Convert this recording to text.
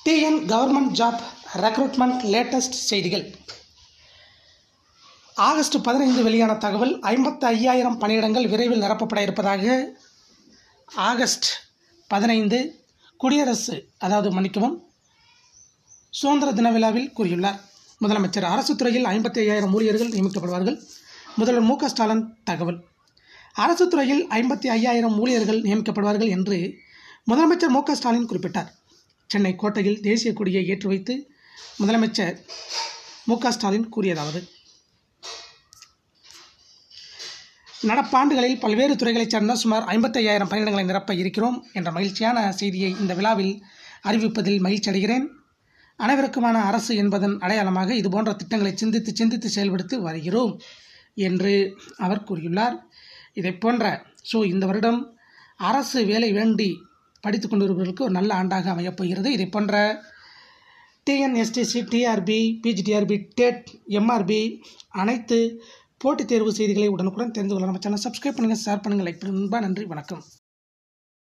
TN government job recruitment latest செய்திகள் August பதினைந்து வெளியான தகவல் ஐம்பத்து ஐயாயிரம் பணியிடங்கள் விரைவில் நிரப்பப்பட இருப்பதாக ஆகஸ்ட் பதினைந்து குடியரசு அதாவது மன்னிக்கவும் சுதந்திர தின விழாவில் கூறியுள்ளார் முதலமைச்சர் அரசு துறையில் ஐம்பத்தி ஐயாயிரம் ஊழியர்கள் நியமிக்கப்படுவார்கள் முதல்வர் மு க ஸ்டாலின் தகவல் அரசு துறையில் ஐம்பத்தி ஐயாயிரம் ஊழியர்கள் நியமிக்கப்படுவார்கள் என்று முதலமைச்சர் மு க ஸ்டாலின் குறிப்பிட்டார் சென்னை கோட்டையில் தேசிய கொடியை ஏற்றி வைத்து முதலமைச்சர் மு க ஸ்டாலின் கூறியதாவது நடப்பாண்டுகளில் பல்வேறு துறைகளைச் சேர்ந்த சுமார் ஐம்பத்தையாயிரம் பணியிடங்களை நிரப்ப இருக்கிறோம் என்ற மகிழ்ச்சியான செய்தியை இந்த விழாவில் அறிவிப்பதில் மகிழ்ச்சி அடைகிறேன் அனைவருக்குமான அரசு என்பதன் அடையாளமாக இதுபோன்ற திட்டங்களை சிந்தித்து சிந்தித்து செயல்படுத்தி வருகிறோம் என்று அவர் கூறியுள்ளார் இதை போன்ற ஸோ இந்த வருடம் அரசு வேலை வேண்டி படித்து கொண்டிருப்பவர்களுக்கு ஒரு நல்ல ஆண்டாக அமையப் போகிறது இதை போன்ற TNSTC TRB PGTRB TET MRB அனைத்து போட்டித் தேர்வு செய்திகளை உடனுக்குடன் தெரிந்து கொள்ள நம்ம சேனல் சப்ஸ்கிரைப் பண்ணுங்கள் ஷேர் பண்ணுங்கள் லைக் பண்ணுங்கள் நன்றி வணக்கம்